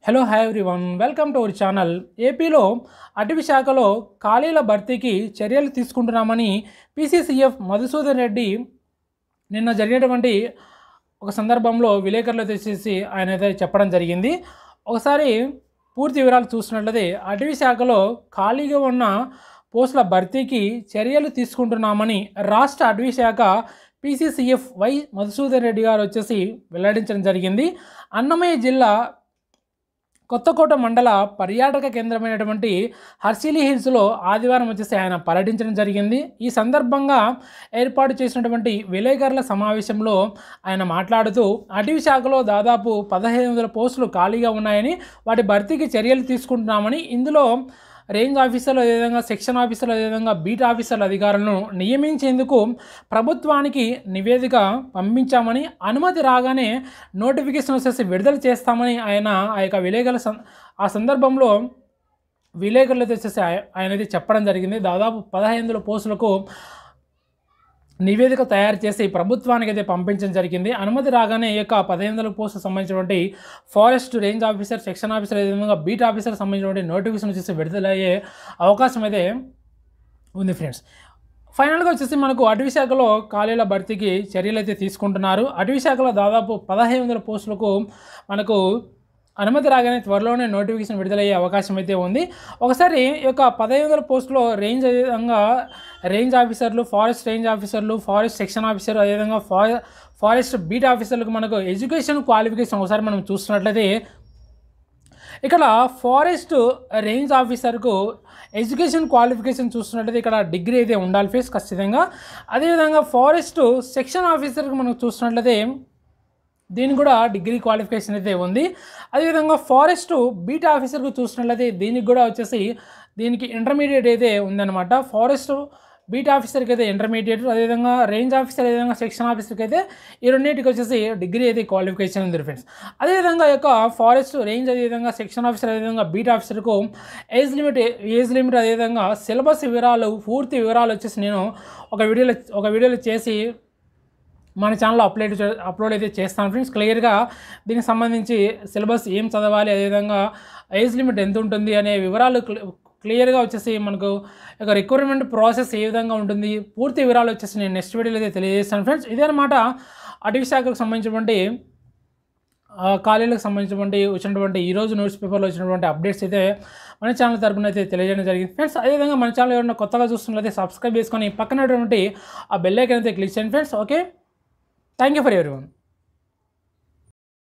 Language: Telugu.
hello hi everyone welcome to our channel ఏపీలో అటవీ శాఖలో ఖాళీల భర్తీకి చర్యలు తీసుకుంటున్నామని పీసీసీఎఫ్ మధుసూదన్ రెడ్డి నిన్న జరిగినటువంటి ఒక సందర్భంలో విలేకరులు తెచ్చేసి ఆయన అయితే చెప్పడం జరిగింది ఒకసారి పూర్తి వివరాలు చూసినట్లయితే అటవీ శాఖలో ఖాళీగా ఉన్న పోస్టుల భర్తీకి చర్యలు తీసుకుంటున్నామని రాష్ట్ర అటవీ శాఖ పీసీసీఎఫ్ వై మధుసూదన్ రెడ్డి గారు వచ్చేసి వెల్లడించడం జరిగింది అన్నమయ్య జిల్లా కొత్తకోట మండల పర్యాటక కేంద్రమైనటువంటి హర్సిలీ హిల్స్లో ఆదివారం వచ్చేసి ఆయన పర్యటించడం జరిగింది ఈ సందర్భంగా ఏర్పాటు చేసినటువంటి విలేకరుల సమావేశంలో ఆయన మాట్లాడుతూ అటవీ శాఖలో దాదాపు పదహైదు వందల పోస్టులు ఖాళీగా ఉన్నాయని వాటి భర్తీకి చర్యలు తీసుకుంటున్నామని ఇందులో రేంజ్ ఆఫీసర్లు అదేవిధంగా సెక్షన్ ఆఫీసర్లు అదేవిధంగా బీట్ ఆఫీసర్ల అధికారులను నియమించేందుకు ప్రభుత్వానికి నివేదిక పంపించామని అనుమతి రాగానే నోటిఫికేషన్ వచ్చేసి విడుదల చేస్తామని ఆయన ఆ యొక్క విలేకరుల సం ఆ సందర్భంలో విలేకరులతో వచ్చేసి ఆయ- ఆయన అయితే చెప్పడం జరిగింది దాదాపు పదహైదు వందల పోస్టులకు నివేదిక తయారు చేసి ప్రభుత్వానికి అయితే పంపించడం జరిగింది అనుమతి రాగానే ఈ యొక్క పదిహేను వందల పోస్టుకు సంబంధించినటువంటి forest range officer section officer విధంగా బీట్ ఆఫీసర్ సంబంధించినటువంటి నోటిఫికేషన్ వచ్చేసి విడుదలయ్యే అవకాశం అయితే ఉంది ఫ్రెండ్స్ ఫైనల్గా వచ్చేసి మనకు అటవీ శాఖలో ఖాళీల భర్తీకి చర్యలు అయితే తీసుకుంటున్నారు అటవీ శాఖలో దాదాపు పదహైదు వందల పోస్టులకు మనకు అనుమతి రాగానే త్వరలోనే నోటిఫికేషన్ విడుదలయ్యే అవకాశం అయితే ఉంది ఒకసారి ఈ యొక్క పదహైదు వందల పోస్టులో రేంజ్ విధంగా రేంజ్ ఆఫీసర్లు ఫారెస్ట్ రేంజ్ ఆఫీసర్లు ఫారెస్ట్ సెక్షన్ ఆఫీసర్ అదేవిధంగా ఫా ఫారెస్ట్ బీట్ ఆఫీసర్లకు మనకు ఎడ్యుకేషన్ క్వాలిఫికేషన్ ఒకసారి మనం చూస్తున్నట్లయితే ఇక్కడ ఫారెస్ట్ రేంజ్ ఆఫీసర్కు ఎడ్యుకేషన్ క్వాలిఫికేషన్ చూస్తున్నట్లయితే ఇక్కడ డిగ్రీ అయితే ఉండాలి ఫేస్ ఖచ్చితంగా అదేవిధంగా ఫారెస్ట్ సెక్షన్ ఆఫీసర్కి మనం చూస్తున్నట్లయితే దీనికి కూడా డిగ్రీ క్వాలిఫికేషన్ అయితే ఉంది అదేవిధంగా ఫారెస్ట్ బీట్ ఆఫీసర్కు చూసినట్లయితే దీనికి కూడా వచ్చేసి దీనికి ఇంటర్మీడియట్ అయితే ఉందన్నమాట ఫారెస్ట్ బీట్ ఆఫీసర్కి అయితే ఇంటర్మీడియట్ అదేవిధంగా రేంజ్ ఆఫీసర్ అదేవిధంగా సెక్షన్ ఆఫీసర్కి అయితే ఈ రెండింటికి వచ్చేసి డిగ్రీ అయితే క్వాలిఫికేషన్ ఉంది ఫ్రెండ్స్ అదేవిధంగా ఈ యొక్క ఫారెస్ట్ రేంజ్ అదేవిధంగా సెక్షన్ ఆఫీసర్ అదేవిధంగా బీట్ ఆఫీసర్కు ఏజ్ లిమిట్ ఏజ్ లిమిట్ అదేవిధంగా సిలబస్ వివరాలు పూర్తి వివరాలు వచ్చేసి నేను ఒక వీడియోలో ఒక వీడియోలో చేసి మన ఛానల్లో అప్లోడ్ చే- అప్లోడ్ అయితే చేస్తాను ఫ్రెండ్స్ క్లియర్గా దీనికి సంబంధించి సిలబస్ ఏం చదవాలి అదేవిధంగా ఏజ్ లిమిట్ ఎంత ఉంటుంది అనే వివరాలు క్లి- క్లియర్గా వచ్చేసి మనకు ఇక రిక్రూట్మెంట్ ప్రాసెస్ ఏ విధంగా ఉంటుంది పూర్తి వివరాలు వచ్చేసి నేను నెక్స్ట్ వీడియోలో అయితే తెలియజేస్తాను ఫ్రెండ్స్ ఇదే అనమాట అటవీ శాఖకు సంబంధించినటువంటి ఆ, ఖాళీలకు సంబంధించినటువంటి వచ్చినటువంటి ఈ రోజు న్యూస్ పేపర్లో వచ్చినటువంటి అప్డేట్స్ అయితే మన ఛానల్ తరపున అయితే తెలియజేయడం జరిగింది ఫ్రెండ్స్ అదేవిధంగా మన ఛానల్ ఎవరైనా కొత్తగా చూస్తున్నట్లయితే సబ్స్క్రైబ్ చేసుకొని పక్కనటువంటి ఆ బెల్ ఐకన్ అయితే క్లిక్ చేయండి friends okay thank you for every one